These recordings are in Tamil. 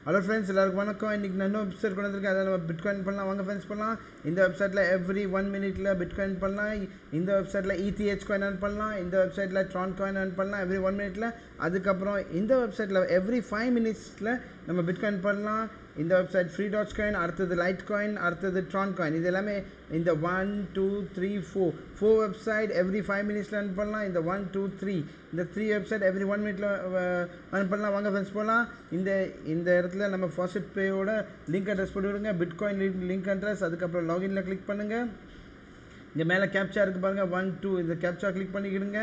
ஹலோ ஃப்ரெண்ட்ஸ் எல்லாருக்கும் வணக்கம் இன்றைக்கி நான் இன்னும் வெப்சைட் கொண்டு வந்திருக்கேன் அதில் நம்ம பிட்காயின் பண்ணலாம் வாங்க ஃப்ரெண்ட்ஸ் பண்ணலாம் இந்த வெப்சைட்டில் எவ்ரி ஒன் மினிட்ல பிட்காயின் பண்ணலாம் இந்த வெப்சைட்டில் இடிஹெச் காயின் earn பண்ணலாம் இந்த வெப்சைட்டில் ட்ரான் காயின் earn பண்ணலாம் எவ்ரி ஒன் மினிட்ல அதுக்கப்புறம் இந்த வெப்சைட்டில் எவ்ரி ஃபைவ் மினிட்ஸில் நம்ம பிட்காயின் பண்ணலாம் இந்த வெப்சைட் ஃப்ரீ டாட்ஸ் காயின் அடுத்தது லைட் காயின் அடுத்தது ட்ரான் காயின் இது எல்லாமே இந்த one two three four four website every five மினிட்ஸில் earn பண்ணலாம் இந்த ஒன் டூ த்ரீ இந்த த்ரீ வெப்சைட் எவ்ரி ஒன் மினிட்ல earn பண்ணலாம் வாங்க ஃப்ரெண்ட்ஸ் போகலாம் இந்த இந்த இடத்துல நம்ம ஃபாஸ்ட் பேயோட லிங்க் அட்ரஸ் போட்டுவிடுங்க பிட்காயின் லிங்க் அட்ரஸ் அதுக்கப்புறம் லாகின்ல கிளிக் பண்ணுங்கள் இங்கே மேலே கேப்சா இருக்குது பாருங்கள் ஒன் டூ இந்த கேப்சா கிளிக் பண்ணிக்கிடுங்க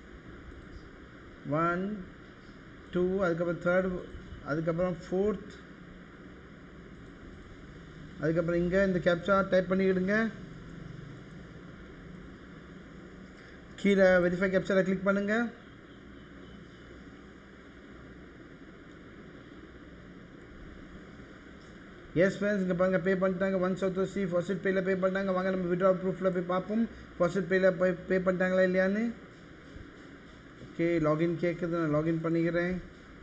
ஒன் டூ அதுக்கப்புறம் தேர்ட் அதுக்கப்புறம் ஃபோர்த் அதுக்கப்புறம் இங்கே இந்த கேப்சா டைப் பண்ணிக்கிடுங்க கீழே வெரிஃபை கேப்சாவில் கிளிக் பண்ணுங்கள் எஸ் ஃப்ரெண்ட்ஸ் இங்கே பாருங்கள் பே பண்ணிட்டாங்க ஒன் சவுத் சி ஃபர்ஸ்ட் பேயில் பே பண்ணிட்டாங்க வாங்க நம்ம விட்ரா ப்ரூஃபில் போய் பார்ப்போம் ஃபர்ஸ்ட் பேயில் போய் பே பண்ணிட்டாங்களா இல்லையான்னு ஓகே லாகின் கேட்குது நான் லாகின் பண்ணிக்கிறேன்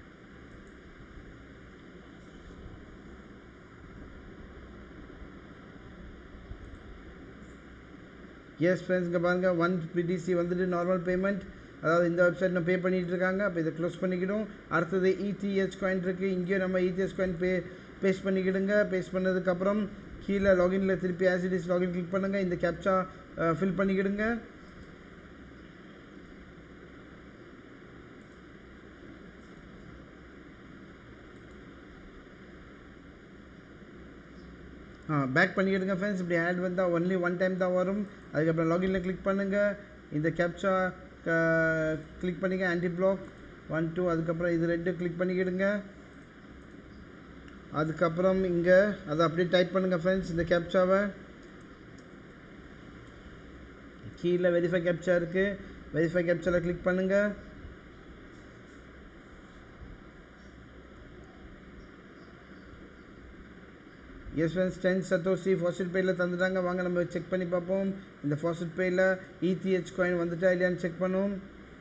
எஸ் ஃப்ரெண்ட்ஸ் இங்கே பாருங்கள் ஒன் பிடிசி வந்துட்டு நார்மல் பேமெண்ட் அதாவது இந்த வெப்சைட் நம்ம பே பண்ணிகிட்டு இருக்காங்க அப்போ இதை க்ளோஸ் பண்ணிக்கிடும் அடுத்தது இடிஹெச் காயின் இருக்குது இங்கேயும் நம்ம இடிஹெச் காயின் பே பேஸ்ட் பண்ணிக்கிடுங்க பேஸ்ட் பண்ணதுக்கப்புறம் கீழே லாகினில் திருப்பி ஆசிடிஸ் லாகின் கிளிக் பண்ணுங்கள் இந்த கேப்சா ஃபில் பண்ணிக்கிடுங்க ஆ பேக் பண்ணிக்கிடுங்க ஃப்ரெண்ட்ஸ் இப்படி ஆட் வந்தால் ஒன்லி ஒன் டைம் தான் வரும் அதுக்கப்புறம் லாகினில் கிளிக் பண்ணுங்கள் இந்த கேப்சா கிளிக் பண்ணிங்க ஆன்டி பிளாக் ஒன் டூ அதுக்கப்புறம் இது ரெண்டு கிளிக் பண்ணிக்கிடுங்க அதுக்கப்புறம் இங்கே அதை அப்படியே டைப் பண்ணுங்கள் ஃப்ரெண்ட்ஸ் இந்த கேப்சாவை கீழே வெரிஃபை கேப்சா இருக்குது வெரிஃபை கேப்சாவில் கிளிக் பண்ணுங்கள் yes friends ten satoshi fast பேயில் தந்துட்டாங்க வாங்க நம்ம செக் பண்ணி பார்ப்போம் இந்த ஃபாஸ்ட் பேயில் இடிஹெச் காயின் வந்துட்டா இல்லையான்னு செக் பண்ணுவோம்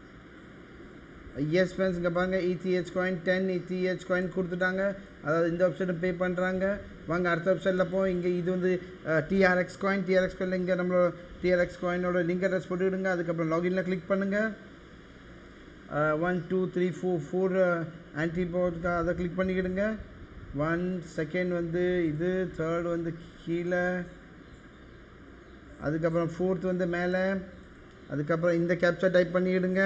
எஸ் ஃப்ரெண்ட்ஸ் இங்கே பாருங்கள் ETH coin ten ETH coin கொடுத்துட்டாங்க அதாவது இந்த வெப்சைட்டில் பே பண்ணுறாங்க வாங்க அடுத்த வெப்சைட்டில் போ இங்கே இது வந்து டிஆர்எக்ஸ் காயின் டிஆர்எக்ஸ் காயின் இங்கே நம்மளோட டிஆர்எக்ஸ் காயினோட லிங்க் அட்ரஸ் போட்டுவிடுங்க அதுக்கப்புறம் லாகினில் கிளிக் பண்ணுங்கள் one two three four four ஆன்டிபோட்கா அதை கிளிக் பண்ணிக்கிடுங்க ஒன் செகண்ட் வந்து இது தேர்ட் வந்து கீழே அதுக்கப்புறம் ஃபோர்த் வந்து மேலே அதுக்கப்புறம் இந்த கேப்சா டைப் பண்ணிக்கிடுங்க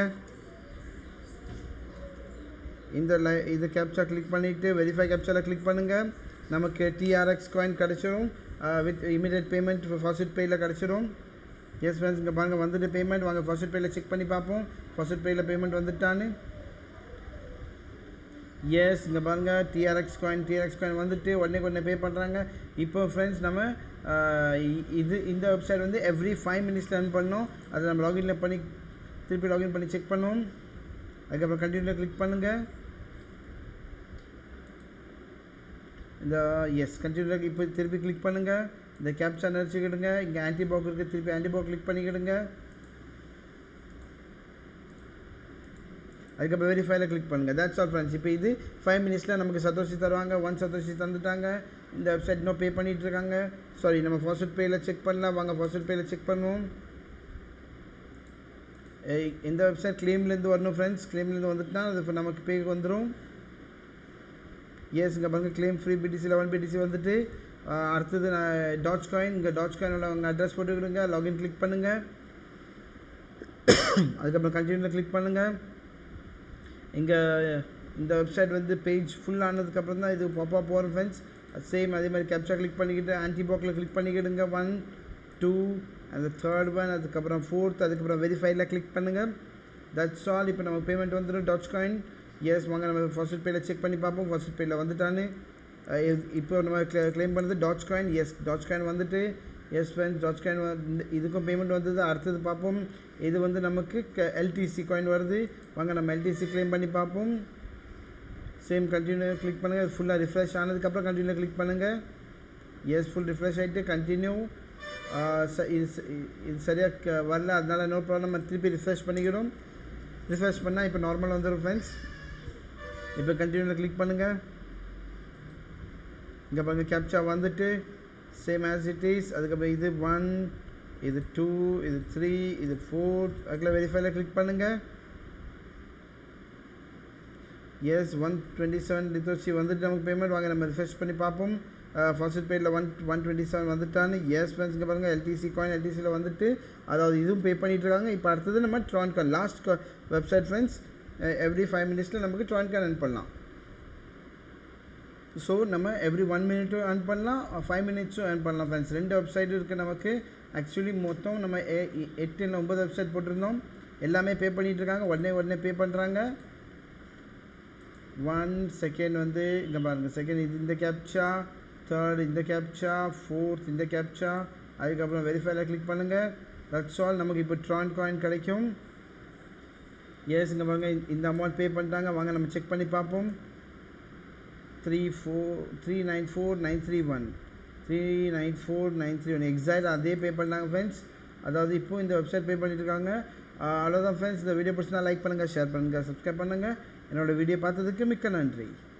இந்த லை இது கேப்சா கிளிக் பண்ணிவிட்டு வெரிஃபை கேப்சாவில் கிளிக் பண்ணுங்கள் நமக்கு டிஆர்எக்ஸ் காயின் கிடச்சிரும் வித் இமீடியட் பேமெண்ட் ஃபாஸ்ட் பேயில் கிடச்சிரும் எஸ் ஃப்ரெண்ட்ஸ் இங்கே பாருங்கள் வந்துட்டு பேமெண்ட் வாங்க ஃபர்ஸ்ட் பேயில் செக் பண்ணி பார்ப்போம் ஃபர்ஸ்ட் பேயில் பேமெண்ட் வந்துட்டான்னு எஸ் இங்கே பாருங்கள் டிஆர்எக்ஸ் காயின் டிஆர்எக்ஸ் காயின் வந்துட்டு உடனே உடனே பே பண்ணுறாங்க இப்போ ஃப்ரெண்ட்ஸ் நம்ம இது இந்த வெப்சைட் வந்து எவ்ரி ஃபைவ் மினிட்ஸில் ரன் பண்ணோம் அதை நம்ம லாகின்ல பண்ணி திருப்பி லாகின் பண்ணி செக் பண்ணுவோம் அதுக்கப்புறம் கண்டினியூவில் கிளிக் பண்ணுங்கள் இந்த எஸ் கண்டினியூவில் இப்போ திருப்பி கிளிக் பண்ணுங்கள் இந்த கேப்சா நினச்சிக்கிடுங்க இங்கே ஆன்டிபாக் இருக்குது திருப்பி ஆன்டிபாக் கிளிக் பண்ணிக்கிடுங்க அதுக்கப்புறம் வெரிஃபைல கிளிக் பண்ணுங்கள் தேட்ஸ் ஆல் ஃப்ரெண்ட்ஸ் இப்போ இது ஃபைவ் மினிட்ஸில் நமக்கு சத்தோஷி தருவாங்க ஒன் சத்தோஷி தந்துட்டாங்க இந்த வெப்சைட் இன்னும் பே பண்ணிகிட்டு இருக்காங்க சாரி நம்ம ஃபர்ஸ்ட் பேயில் செக் பண்ணலாம் வாங்க ஃபர்ஸ்ட் பேயில் செக் பண்ணுவோம் இந்த வெப்சைட் கிளைம்லேருந்து வரணும் ஃப்ரெண்ட்ஸ் கிளைம்லேருந்து வந்துட்டுனா அது இப்போ நமக்கு பேக்கு வந்துடும் எஸ் இங்கே பாருங்க claim free BTC eleven BTC வந்துட்டு அடுத்தது நான் டாட்ச் காயின் இங்கே டாட்ச் காயினோட உங்கள் அட்ரஸ் போட்டுக்கிடுங்க லாகின் கிளிக் பண்ணுங்கள் அதுக்கப்புறம் கண்டினியூவில் கிளிக் பண்ணுங்கள் இங்கே இந்த வெப்சைட் வந்து பேஜ் ஃபுல் ஆனதுக்கப்புறம் தான் இது பாப்பா போகிறோம் ஃப்ரெண்ட்ஸ் சேம் அதே மாதிரி கேப்சா கிளிக் பண்ணிக்கிட்டு ஆன்டிபாக்கில் கிளிக் பண்ணிக்கிடுங்க ஒன் டூ அந்த தேர்ட் ஒன் அதுக்கப்புறம் ஃபோர்த் அதுக்கப்புறம் வெரிஃபைல கிளிக் பண்ணுங்கள் தட்ஸ் ஆல் இப்போ நம்ம பேமெண்ட் வந்துடும் டாட்ச் காயின் எஸ் வாங்க நம்ம ஃபர்ஸ்ட் பேயில் செக் பண்ணி பார்ப்போம் ஃபர்ஸ்ட் பேயில் வந்துட்டான்னு இப்போ நம்ம கிளைம் பண்ணது Doge coin yes Doge coin வந்துட்டு எஸ் ஃப்ரெண்ட்ஸ் டாட்ச் காயின் இதுக்கும் பேமெண்ட் வந்தது அடுத்தது பார்ப்போம் இது வந்து நமக்கு எல்டிசி காயின் வருது வாங்க நம்ம எல்டிசி கிளைம் பண்ணி பார்ப்போம் சேம் கண்டினியூ கிளிக் பண்ணுங்கள் ஃபுல்லாக ரிஃப்ரெஷ் ஆனதுக்கப்புறம் கண்டினியூ கிளிக் பண்ணுங்கள் எஸ் ஃபுல் ரிஃப்ரெஷ் ஆகிட்டு கண்டினியூ இது இது சரியாக வரல அதனால் நோ ப்ராப்ளம் நம்ம திருப்பி ரிஃப்ரெஷ் பண்ணிக்கிறோம் ரிஃப்ரெஷ் பண்ணால் இப்போ நார்மல் வந்துடும் ஃப்ரெண்ட்ஸ் இப்போ கண்டினியூவில் கிளிக் பண்ணுங்கள் இங்கே பாருங்கள் கேப்சா வந்துட்டு சேம் ஆஸ் இட் இஸ் அதுக்கப்புறம் இது ஒன் இது டூ இது த்ரீ இது ஃபோர் அதுக்குள்ள வெரிஃபைல கிளிக் பண்ணுங்கள் yes one twenty seven litoshi வந்துட்டு நமக்கு பேமெண்ட் வாங்க நம்ம ரிஃப்ரெஷ் பண்ணி பார்ப்போம் ஃபர்ஸ்ட் பேரில் ஒன் ஒன் டுவெண்ட்டி செவன் வந்துட்டான்னு எஸ் ஃப்ரெண்ட்ஸ் இங்கே பாருங்கள் எல்டிசி காயின் எல்டிசியில் வந்துட்டு அதாவது இதுவும் பே பண்ணிட்டு இருக்காங்க இப்போ அடுத்தது நம்ம Tron coin last website friends every five மினிட்ஸில் நமக்கு ட்ரான்கான் earn பண்ணலாம் ஸோ நம்ம எவ்ரி ஒன் மினிட்டும் earn பண்ணலாம் ஃபைவ் மினிட்ஸும் earn பண்ணலாம் ஃப்ரெண்ட்ஸ் ரெண்டு வெப்சைட் இருக்குது நமக்கு ஆக்சுவலி மொத்தம் நம்ம எ- எ- எட்டு இல்லை ஒன்பது வெப்சைட் போட்டிருந்தோம் எல்லாமே பே பண்ணிட்டு இருக்காங்க உடனே உடனே பே பண்ணுறாங்க ஒன் செகண்ட் வந்து இங்கே பாருங்க செகண்ட் இது இந்த கேப்சா தேர்ட் இந்த கேப்சா ஃபோர்த் இந்த கேப்சா அதுக்கப்புறம் வெரிஃபைல கிளிக் பண்ணுங்கள் தட்ஸ் ஆல் நமக்கு இப்போ ட்ரான் காயின் கிடைக்கும் எஸ் இங்கே பாருங்க இந்த- இந்த அமௌண்ட் பே பண்ணிட்டாங்க வாங்க நம்ம செக் பண்ணி பார்ப்போம் three four three nine four nine three one three nine four nine three one exact அதே பே பண்ணாங்க ஃப்ரெண்ட்ஸ் அதாவது இப்போ இந்த வெப்சைட் பே பண்ணிட்டு இருக்காங்க ஆஹ் அவ்வளோதான் ஃப்ரெண்ட்ஸ் இந்த வீடியோ பிடிச்சினா லைக் பண்ணுங்கள் ஷேர் பண்ணுங்கள் சப்ஸ்கிரைப் பண்ணுங்கள் என்னோட வீடியோ பார்த்ததுக்கு மிக்க நன்றி